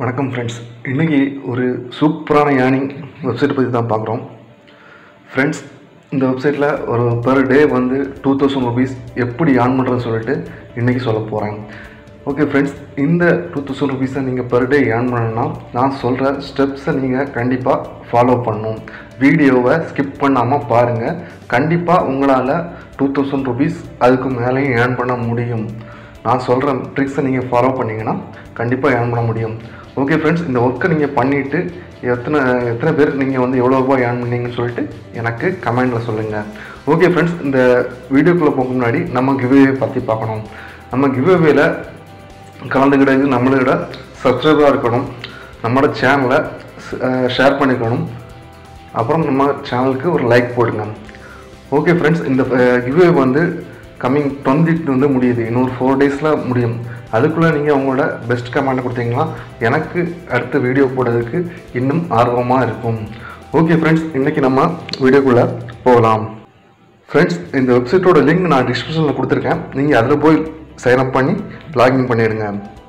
வணக்கம் ஃப்ரெண்ட்ஸ் இன்றைக்கி ஒரு சூப்பரான ஏர்னிங் வெப்சைட் பற்றி தான் பார்க்குறோம் ஃப்ரெண்ட்ஸ் இந்த வெப்சைட்டில் ஒரு பெர் டே வந்து டூ தௌசண்ட் ருபீஸ் எப்படி ஏர்ன் பண்ணுறதுன்னு சொல்லிட்டு இன்றைக்கி சொல்ல போகிறேன் ஓகே ஃப்ரெண்ட்ஸ் இந்த டூ தௌசண்ட் ருபீஸை நீங்கள் பெர் டே ஏர்ன் பண்ணணும்னா நான் சொல்கிற ஸ்டெப்ஸை நீங்கள் கண்டிப்பாக ஃபாலோ பண்ணணும் வீடியோவை ஸ்கிப் பண்ணாமல் பாருங்கள் கண்டிப்பாக உங்களால் டூ தௌசண்ட் ருபீஸ் அதுக்கு மேலேயும் ஏர்ன் பண்ண முடியும் நான் சொல்கிற ட்ரிக்ஸை நீங்கள் ஃபாலோ பண்ணிங்கன்னா கண்டிப்பாக ஏர்ன் பண்ண முடியும் ஓகே ஃப்ரெண்ட்ஸ் இந்த ஒர்க்கை நீங்கள் பண்ணிவிட்டு எத்தனை எத்தனை பேர் நீங்கள் வந்து எவ்வளோ ரூபாய் ஏர்ன் பண்ணீங்கன்னு சொல்லிட்டு எனக்கு கமெண்டில் சொல்லுங்கள் ஓகே ஃப்ரெண்ட்ஸ் இந்த வீடியோக்குள்ளே போக முன்னாடி நம்ம கிவ்வே பற்றி பார்க்கணும் நம்ம கிவ்வேல கலந்துக்கிட்டது நம்மளோட சப்ஸ்கிரைபராக இருக்கணும் நம்மளோட சேனலை ஷேர் பண்ணிக்கணும் அப்புறம் நம்ம சேனலுக்கு ஒரு லைக் போடுங்க ஓகே ஃப்ரெண்ட்ஸ் இந்த கிவ்வே வந்து கம்மிங் டுவெண்ட்டி வந்து முடியுது இன்னொரு ஃபோர் டேஸில் முடியும் அதுக்குள்ளே நீங்கள் உங்களோட பெஸ்ட் கமெண்ட் கொடுத்தீங்கன்னா எனக்கு அடுத்த வீடியோ போடுறதுக்கு இன்னும் ஆர்வமாக இருக்கும் ஓகே ஃப்ரெண்ட்ஸ் இன்றைக்கி நம்ம வீடியோக்குள்ளே போகலாம் ஃப்ரெண்ட்ஸ் இந்த வெப்சைட்டோட லிங்க் நான் டிஸ்கிரிப்ஷனில் கொடுத்துருக்கேன் நீங்கள் அதில் போய் சைன் அப் பண்ணி லாகின் பண்ணிடுங்க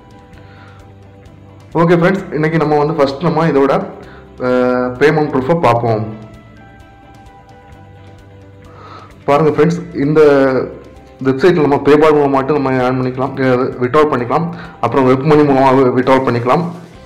ஓகே ஃப்ரெண்ட்ஸ் இன்றைக்கி நம்ம வந்து ஃபஸ்ட் நம்ம இதோட பேமெண்ட் ப்ரூஃபை பார்ப்போம் பாருங்கள் ஃப்ரெண்ட்ஸ் இந்த வெப்சைட்டில் நம்ம பேபால் மூலம் மட்டும் நம்ம ஏர்ன் பண்ணிக்கலாம் விட்ரால் பண்ணிக்கலாம் அப்புறம் வெப் மணி மூலமாக விட்ரால் பண்ணிக்கலாம்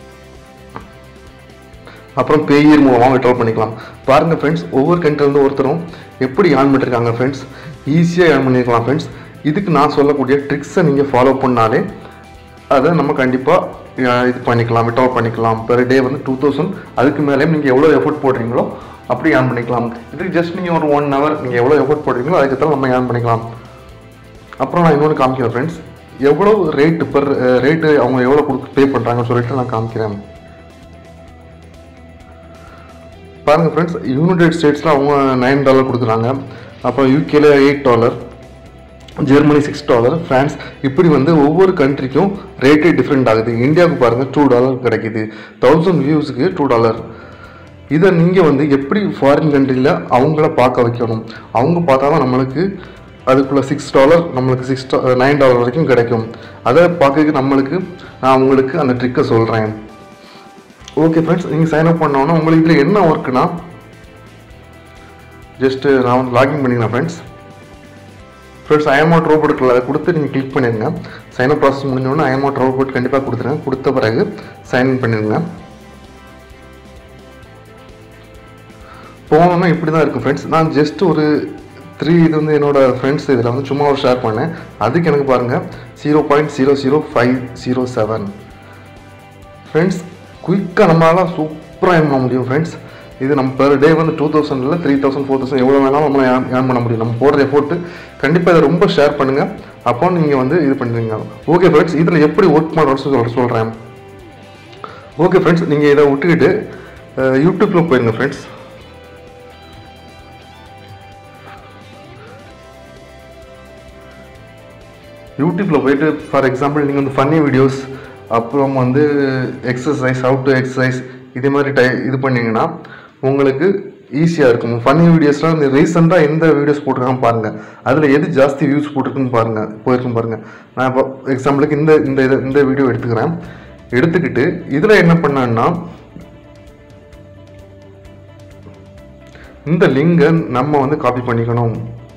அப்புறம் பேயர் மூலமாக விட்ரால் பண்ணிக்கலாம் பாருங்கள் ஃப்ரெண்ட்ஸ் ஒவ்வொரு கண்ட்ரிலேருந்து ஒருத்தரும் எப்படி ஏர்ன் பண்ணிருக்காங்க ஃப்ரெண்ட்ஸ் ஈஸியாக ஏர்ன் பண்ணியிருக்கலாம் ஃப்ரெண்ட்ஸ் இதுக்கு நான் சொல்லக்கூடிய ட்ரிக்ஸை நீங்கள் ஃபாலோ பண்ணாலே அதை நம்ம கண்டிப்பாக இது பண்ணிக்கலாம் விட்ரால் பண்ணிக்கலாம் பெர் டே வந்து டூ தௌசண்ட் அதுக்கு மேலே நீங்கள் எவ்வளோ எஃபோர்ட் போடுறீங்களோ அப்படி ஏர்ன் பண்ணிக்கலாம் இதுக்கு ஜஸ்ட் நீங்கள் ஒரு ஒன் ஹவர் நீங்கள் எவ்வளோ எஃபோர்ட் போடுறீங்களோ அதுக்கு தான் நம்ம ஏர்ன் பண்ணிக்கலாம் அப்புறம் நான் இன்னொன்று காமிக்கிறேன் ஃப்ரெண்ட்ஸ் எவ்வளோ ரேட்டு பர் ரேட்டு அவங்க எவ்வளோ கொடுத்து பே பண்ணுறாங்கன்னு சொல்லிட்டு நான் காமிக்கிறேன் பாருங்கள் ஃப்ரெண்ட்ஸ் யுனைடெட் ஸ்டேட்ஸில் அவங்க நைன் டாலர் கொடுக்குறாங்க அப்புறம் யூகேல eight dollar Germany six dollar France இப்படி வந்து ஒவ்வொரு கண்ட்ரிக்கும் ரேட்டே டிஃப்ரெண்ட் ஆகுது இந்தியாவுக்கு பாருங்கள் டூ டாலர் கிடைக்குது தௌசண்ட் வியூஸுக்கு டூ டாலர் இதை நீங்கள் வந்து எப்படி ஃபாரின் கண்ட்ரியில் அவங்கள பார்க்க வைக்கணும் அவங்க பார்த்தா தான் நம்மளுக்கு அதுக்குள்ளே சிக்ஸ் டாலர் நம்மளுக்கு சிக்ஸ் நைன் டாலர் வரைக்கும் கிடைக்கும் அதை பார்க்க நம்மளுக்கு நான் உங்களுக்கு அந்த ட்ரிக்கை சொல்கிறேன் ஓகே ஃப்ரெண்ட்ஸ் நீங்கள் சைன் அப் பண்ணோன்னா உங்களுக்கு இதில் என்ன ஒர்க்குனா ஜஸ்ட்டு நான் வந்து லாகின் பண்ணிக்கிறேன் ஃப்ரெண்ட்ஸ் ஃப்ரெண்ட்ஸ் ஐஎம்ஆட் ரோபோட்டில் அதை கொடுத்து நீங்கள் கிளிக் பண்ணிடுங்க சைன் அப் ப்ராசஸ் முடிஞ்சோடனே ஐஎம்ஆட் ரோபோட் கண்டிப்பாக கொடுத்துருங்க கொடுத்த பிறகு சைன் பண்ணிடுங்க போனோன்னா இப்படி தான் இருக்கும் ஃப்ரெண்ட்ஸ் நான் ஜஸ்ட் ஒரு த்ரீ இது வந்து என்னோடய ஃப்ரெண்ட்ஸ் இதில் வந்து சும்மா ஒரு ஷேர் பண்ணேன் அதுக்கு எனக்கு பாருங்கள் zero point zero zero five zero seven friends குயிக்காக நம்மளால் சூப்பராக ஏர்ன் பண்ண முடியும் ஃப்ரெண்ட்ஸ் இது நம்ம பெர் டே வந்து டூ தௌசண்டில் த்ரீ தௌசண்ட் ஃபோர் தௌசண்ட் எவ்வளோ வேணாலும் நம்மளால் ஏர்ன் ஏர்ன் பண்ண முடியும் நம்ம போடுற எஃபோர்ட்டு கண்டிப்பாக இதை ரொம்ப ஷேர் பண்ணுங்கள் அப்போ நீங்கள் வந்து இது பண்ணுறீங்க ஓகே ஃப்ரெண்ட்ஸ் இதில் எப்படி ஒர்க் பண்ணுறோன்னு சொல்ல சொல்கிறேன் ஓகே ஃப்ரெண்ட்ஸ் நீங்கள் இதை விட்டுக்கிட்டு யூடியூப்பில் போயிருங்க ஃப்ரெண்ட்ஸ் யூடியூப்பில் போயிட்டு ஃபார் எக்ஸாம்பிள் நீங்கள் வந்து ஃபன்னி வீடியோஸ் அப்புறம் வந்து எக்ஸசைஸ் ஹவு டு எக்ஸசைஸ் இதே மாதிரி டை இது பண்ணிங்கன்னா உங்களுக்கு ஈஸியாக இருக்கும் ஃபன்னி வீடியோஸ்லாம் இந்த ரீசெண்டாக எந்த வீடியோஸ் போட்டிருக்காங்க பாருங்கள் அதில் எது ஜாஸ்தி வியூஸ் போட்டிருக்குன்னு பாருங்கள் போயிருக்குன்னு பாருங்கள் நான் இப்போ எக்ஸாம்பிளுக்கு இந்த இந்த இதை இந்த வீடியோ எடுத்துக்கிறேன் எடுத்துக்கிட்டு இதில் என்ன பண்ணேன்னா இந்த லிங்கை நம்ம வந்து காப்பி பண்ணிக்கணும்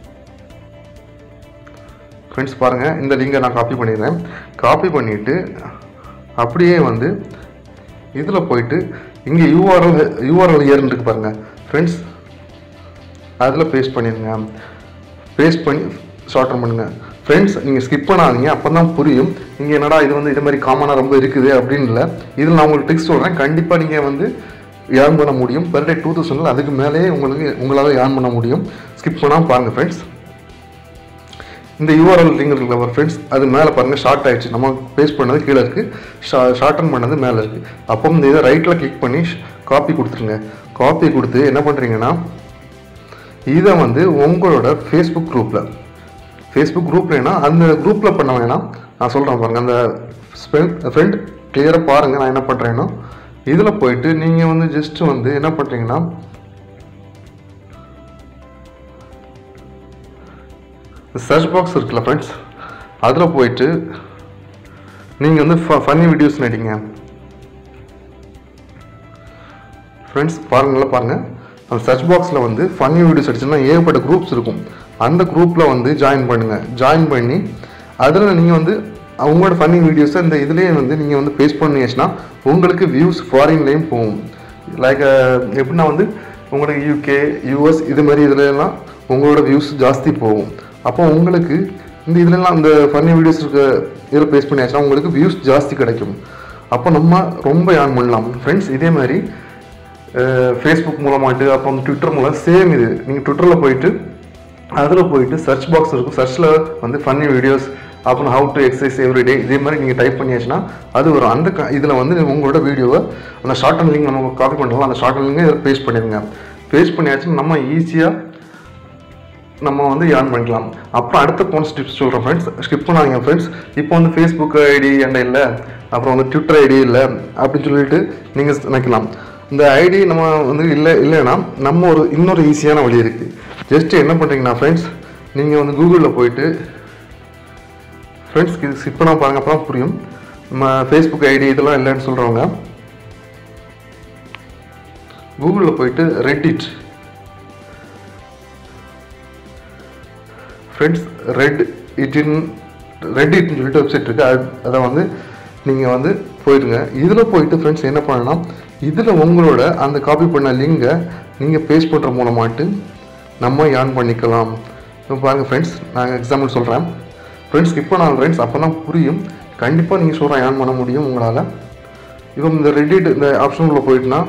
ஃப்ரெண்ட்ஸ் பாருங்கள் இந்த லிங்கை நான் காப்பி பண்ணிடுறேன் காப்பி பண்ணிவிட்டு அப்படியே வந்து இதில் போயிட்டு இங்கே யூஆர்எல் யூஆர்எல் இயர்னு இருக்கு பாருங்கள் ஃப்ரெண்ட்ஸ் அதில் பேஸ்ட் பண்ணிடுங்க பேஸ்ட் பண்ணி ஷார்ட்டன் பண்ணுங்கள் ஃப்ரெண்ட்ஸ் நீங்கள் ஸ்கிப் பண்ணாதீங்க அப்போ தான் புரியும் நீங்கள் என்னடா இது வந்து இது மாதிரி காமனாக ரொம்ப இருக்குது அப்படின்னு இல்லை இதில் நான் உங்களுக்கு ட்ரிக்ஸ் சொல்கிறேன் கண்டிப்பாக நீங்கள் வந்து ஏர்ன் பண்ண முடியும் பெர் டே டூ தௌசண்டில் அதுக்கு மேலேயே உங்களுக்கு உங்களால் ஏர்ன் பண்ண முடியும் ஸ்கிப் பண்ணாமல் பாருங்கள் ஃப்ரெண்ட்ஸ் இந்த யூஆர்எல் லிங்க் இருக்குல்ல ஒரு ஃப்ரெண்ட்ஸ் அது மேலே பாருங்கள் ஷார்ட் ஆகிடுச்சு நம்ம பேஸ்ட் பண்ணது கீழே இருக்குது ஷா ஷார்டன் பண்ணது மேலே இருக்குது அப்போ இந்த இதை ரைட்டில் கிளிக் பண்ணி காப்பி கொடுத்துருங்க காப்பி கொடுத்து என்ன பண்ணுறீங்கன்னா இதை வந்து உங்களோட ஃபேஸ்புக் குரூப்பில் ஃபேஸ்புக் குரூப்லனா அந்த குரூப்பில் பண்ண வேணாம் நான் சொல்கிறேன் பாருங்கள் அந்த ஃப்ரெண்ட் கிளியராக பாருங்கள் நான் என்ன பண்ணுறேன்னா இதில் போயிட்டு நீங்கள் வந்து ஜஸ்ட் வந்து என்ன பண்ணுறீங்கன்னா சர்ச் பாக்ஸ் இருக்குல்ல ஃப்ரெண்ட்ஸ் அதில் போயிட்டு நீங்கள் வந்து ஃப ஃபன்னி வீடியோஸ் நடிங்க ஃப்ரெண்ட்ஸ் பாருங்க நல்லா பாருங்கள் அந்த சர்ச் பாக்ஸில் வந்து ஃபன்னி வீடியோஸ் அடிச்சுன்னா ஏகப்பட்ட குரூப்ஸ் இருக்கும் அந்த குரூப்பில் வந்து ஜாயின் பண்ணுங்கள் ஜாயின் பண்ணி அதில் நீங்கள் வந்து அவங்களோட ஃபன்னி வீடியோஸை இந்த இதுலேயே வந்து நீங்கள் வந்து பேஸ்ட் பண்ணியாச்சுன்னா உங்களுக்கு வியூஸ் ஃபாரின்லேயும் போகும் லைக் எப்படின்னா வந்து உங்களுக்கு யூகே யூஎஸ் இது மாதிரி இதுலலாம் உங்களோட வியூஸ் ஜாஸ்தி போகும் அப்போ உங்களுக்கு இந்த இதுலலாம் இந்த ஃபன்னி வீடியோஸ் இருக்க இதில் பேஸ்ட் பண்ணியாச்சுன்னா உங்களுக்கு வியூஸ் ஜாஸ்தி கிடைக்கும் அப்போ நம்ம ரொம்ப ஏர்ன் பண்ணலாம் ஃப்ரெண்ட்ஸ் இதே மாதிரி ஃபேஸ்புக் மூலமாட்டு அப்புறம் ட்விட்டர் மூலம் சேம் இது நீங்கள் ட்விட்டரில் போயிட்டு அதில் போயிட்டு சர்ச் பாக்ஸ் இருக்கும் சர்ச்சில் வந்து ஃபன்னி வீடியோஸ் அப்புறம் how to exercise every day இதே மாதிரி நீங்கள் டைப் பண்ணியாச்சுன்னா அது வரும் அந்த இதில் வந்து உங்களோட வீடியோவை அந்த ஷார்ட் அண்ட் லிங்க் நம்ம காப்பி பண்ணலாம் அந்த ஷார்ட் அண்ட் லிங்கை இதில் பேஸ்ட் பண்ணிடுங்க பேஸ்ட் பண்ணியாச்சுன்னா நம்ம ஈஸியாக நம்ம வந்து ஏர்ன் பண்ணிக்கலாம் அப்புறம் அடுத்த போன ஸ்டிப்ஸ் சொல்கிறேன் ஃப்ரெண்ட்ஸ் ஸ்கிப் பண்ணாதீங்க ஃப்ரெண்ட்ஸ் இப்போ வந்து ஃபேஸ்புக் ஐடி என்கிட்ட இல்லை அப்புறம் வந்து ட்விட்டர் ஐடி இல்லை அப்படின்னு சொல்லிட்டு நீங்கள் நினைக்கலாம் இந்த ஐடி நம்ம வந்து இல்லை இல்லைன்னா நம்ம ஒரு இன்னொரு ஈஸியான வழி இருக்குது ஜஸ்ட் என்ன பண்ணுறீங்கன்னா ஃப்ரெண்ட்ஸ் நீங்கள் வந்து கூகுளில் போயிட்டு ஃப்ரெண்ட்ஸ் இது ஸ்கிப் பண்ணால் பாருங்க அப்போ புரியும் நம்ம ஃபேஸ்புக் ஐடி இதெல்லாம் இல்லைன்னு சொல்கிறவங்க கூகுளில் போயிட்டு ரெட்டிட் ஃப்ரெண்ட்ஸ் ரெட் இட்டின் ரெட் இட்னு சொல்லிட்டு வெப்சைட் இருக்குது அது அதை வந்து நீங்கள் வந்து போயிடுங்க இதில் போயிட்டு ஃப்ரெண்ட்ஸ் என்ன பண்ணலாம் இதில் உங்களோட அந்த காப்பி பண்ண லிங்கை நீங்கள் பேஸ்ட் பண்ணுற மூலமாட்டு நம்ம ஏர்ன் பண்ணிக்கலாம் இப்போ பாருங்கள் ஃப்ரெண்ட்ஸ் நான் எக்ஸாம்பிள் சொல்கிறேன் ஃப்ரெண்ட்ஸ் ஸ்கிப் பண்ணாலும் ஃப்ரெண்ட்ஸ் அப்போ தான் புரியும் கண்டிப்பாக நீங்கள் சொல்கிற ஏர்ன் பண்ண முடியும் உங்களால் இப்போ இந்த ரெடிட் இந்த ஆப்ஷனுக்குள்ளே போயிட்டுனா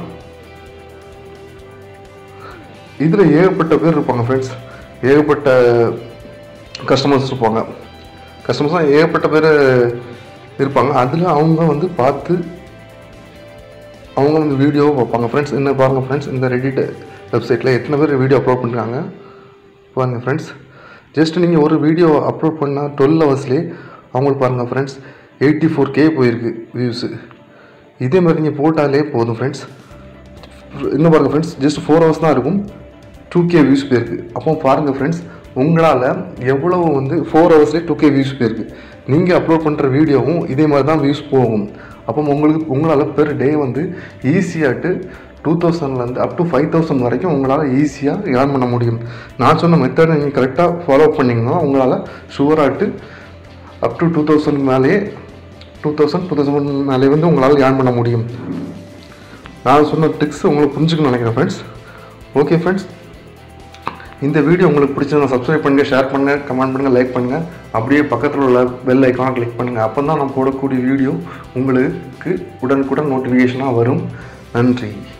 இதில் ஏகப்பட்ட பேர் இருப்பாங்க ஃப்ரெண்ட்ஸ் ஏகப்பட்ட கஸ்டமர்ஸ் இருப்பாங்க கஸ்டமர்ஸ் ஏகப்பட்ட பேர் இருப்பாங்க அதில் அவங்க வந்து பார்த்து அவங்க வந்து வீடியோவை பார்ப்பாங்க ஃப்ரெண்ட்ஸ் என்ன பாருங்கள் ஃப்ரெண்ட்ஸ் இந்த ரெடிட் வெப்சைட்டில் எத்தனை பேர் வீடியோ அப்லோட் பண்ணுறாங்க பாருங்கள் ஃப்ரெண்ட்ஸ் ஜஸ்ட் நீங்கள் ஒரு வீடியோ அப்லோட் பண்ணால் டுவெல் ஹவர்ஸ்லேயே அவங்களுக்கு பாருங்கள் ஃப்ரெண்ட்ஸ் எயிட்டி ஃபோர் கே போயிருக்கு வியூஸு இதே மாதிரி நீங்கள் போட்டாலே போதும் ஃப்ரெண்ட்ஸ் இன்னும் பாருங்கள் ஃப்ரெண்ட்ஸ் ஜஸ்ட் ஃபோர் ஹவர்ஸ் தான் இருக்கும் டூ கே வியூஸ் போயிருக்கு அப்போ பாருங்கள் ஃப்ரெண்ட்ஸ் உங்களால் எவ்வளவு வந்து ஃபோர் ஹவர்ஸ்லேயே டூ கே வியூஸ் போயிருக்கு நீங்கள் அப்லோட் பண்ணுற வீடியோவும் இதே மாதிரி தான் வியூஸ் போகும் அப்போ உங்களுக்கு உங்களால் பெர் டே வந்து ஈஸியாட்டு டூ தௌசண்ட்லேருந்து அப் டு ஃபைவ் தௌசண்ட் வரைக்கும் உங்களால் ஈஸியாக ஏர்ன் பண்ண முடியும் நான் சொன்ன மெத்தடை நீங்கள் கரெக்டாக ஃபாலோ பண்ணிங்கன்னா உங்களால் ஷுவராட்டு அப் டு டூ தௌசண்ட் மேலேயே டூ தௌசண்ட் டூ தௌசண்ட் மேலே வந்து உங்களால் ஏர்ன் பண்ண முடியும் நான் சொன்ன ட்ரிக்ஸ் உங்களுக்கு புரிஞ்சுக்கணும்னு நினைக்கிறேன் ஃப்ரெண்ட்ஸ் ஓகே ஃப்ரெண்ட்ஸ் இந்த வீடியோ உங்களுக்கு பிடிச்சதை சப்ஸ்கிரைப் பண்ணுங்கள் ஷேர் பண்ணுங்கள் கமெண்ட் பண்ணுங்கள் லைக் பண்ணுங்கள் அப்படியே பக்கத்தில் உள்ள பெல் ஐக்கானை கிளிக் பண்ணுங்கள் அப்போ தான் நான் போடக்கூடிய வீடியோ உங்களுக்கு உடனுக்குடன் நோட்டிஃபிகேஷனாக வரும் நன்றி